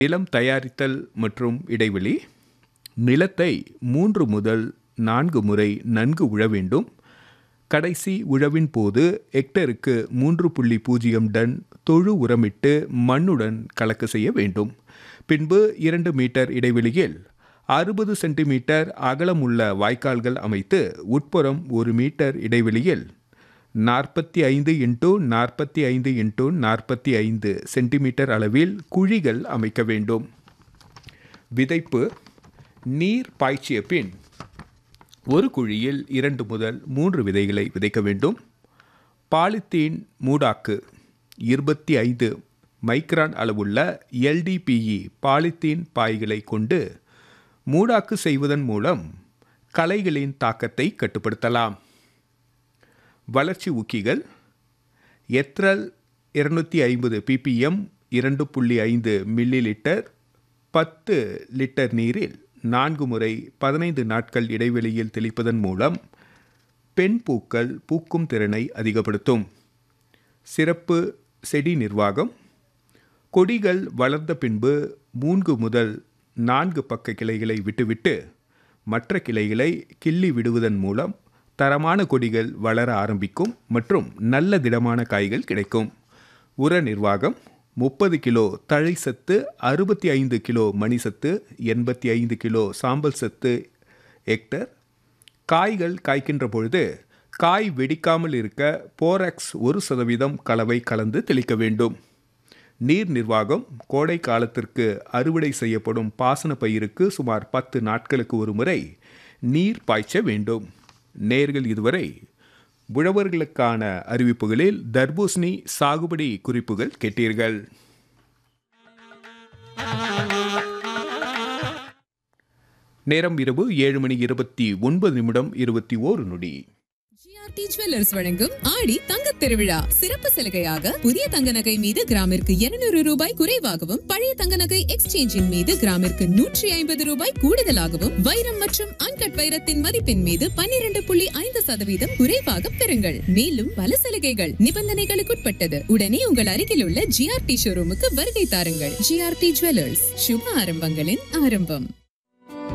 நிலம் தயாரித்தல் மற்றும் இடைவெளி நிலத்தை மூன்று முதல் நான்கு முறை நன்கு உழ வேண்டும் கடைசி உழவின் போது ஹெக்டருக்கு மூன்று புள்ளி பூஜ்ஜியம் டன் தொழு உரமிட்டு மண்ணுடன் கலக்க செய்ய வேண்டும் பின்பு இரண்டு மீட்டர் இடைவெளியில் அறுபது சென்டிமீட்டர் அகலமுள்ள வாய்க்கால்கள் அமைத்து உட்புறம் ஒரு மீட்டர் இடைவெளியில் நாற்பத்தி ஐந்து இன்ட்டு நாற்பத்தி ஐந்து இன்ட்டு நாற்பத்தி ஐந்து சென்டிமீட்டர் அளவில் குழிகள் அமைக்க வேண்டும் விதைப்பு நீர் பாய்ச்சிய பின் ஒரு குழியில் இரண்டு முதல் மூன்று விதைகளை விதைக்க வேண்டும் பாலித்தீன் மூடாக்கு இருபத்தி ஐந்து மைக்ரான் அளவுள்ள எல்டிபிஇ பாலித்தீன் பாய்களை கொண்டு மூடாக்கு செய்வதன் மூலம் களைகளின் தாக்கத்தை கட்டுப்படுத்தலாம் வளர்ச்சி ஊக்கிகள் எத்ரல் இருநூற்றி ஐம்பது பிபிஎம் இரண்டு புள்ளி ஐந்து மில்லி லிட்டர் பத்து லிட்டர் நீரில் நான்கு முறை பதினைந்து நாட்கள் இடைவெளியில் தெளிப்பதன் மூலம் பெண் பூக்கள் பூக்கும் திறனை அதிகப்படுத்தும் சிறப்பு செடி நிர்வாகம் கொடிகள் வளர்ந்த பின்பு மூன்று முதல் நான்கு பக்க கிளைகளை விட்டுவிட்டு மற்ற கிளைகளை கிள்ளி விடுவதன் மூலம் தரமான கொடிகள் வளர ஆரம்பிக்கும் மற்றும் நல்ல திடமான காய்கள் கிடைக்கும் உர நிர்வாகம் முப்பது கிலோ தழை சத்து அறுபத்தி ஐந்து கிலோ மணி சத்து எண்பத்தி ஐந்து கிலோ சாம்பல் சத்து ஹெக்டர் காய்கள் காய்க்கின்ற பொழுது காய் வெடிக்காமல் இருக்க போராக்ஸ் ஒரு சதவீதம் கலவை கலந்து தெளிக்க வேண்டும் நீர் நிர்வாகம் கோடை காலத்திற்கு அறுவடை செய்யப்படும் பாசன பயிருக்கு சுமார் பத்து நாட்களுக்கு ஒரு முறை நீர் பாய்ச்ச வேண்டும் நேர்கள் இதுவரை உழவர்களுக்கான அறிவிப்புகளில் தர்பூசணி சாகுபடி குறிப்புகள் கேட்டீர்கள் நேரம் இரவு ஏழு மணி இருபத்தி ஒன்பது நிமிடம் இருபத்தி ஓரு நொடி ஜிஆர்டி ஜுவல்லர்ஸ் வழங்கும் ஆடி தங்கத் திருவிழா சிறப்பு சலுகையாக புதிய தங்க நகை மீது கிராமிற்கு 200 ரூபாய் குறைவாகவும் பழைய தங்க நகை எக்ஸ்சேஞ்சின் மீது கிராமிற்கு நூற்றி ஐம்பது ரூபாய் கூடுதலாகவும் வைரம் மற்றும் அன்கட் வைரத்தின் மதிப்பின் மீது 12.5% புள்ளி ஐந்து சதவீதம் குறைவாக பெறுங்கள் மேலும் பல சலுகைகள் நிபந்தனைகளுக்குட்பட்டது உடனே உங்கள் அருகில் உள்ள ஜிஆர்டி ஷோரூமுக்கு வருகை தாருங்கள் ஜிஆர்டி ஜுவல்லர்ஸ் சுப ஆரம்பங்களின் ஆரம்பம்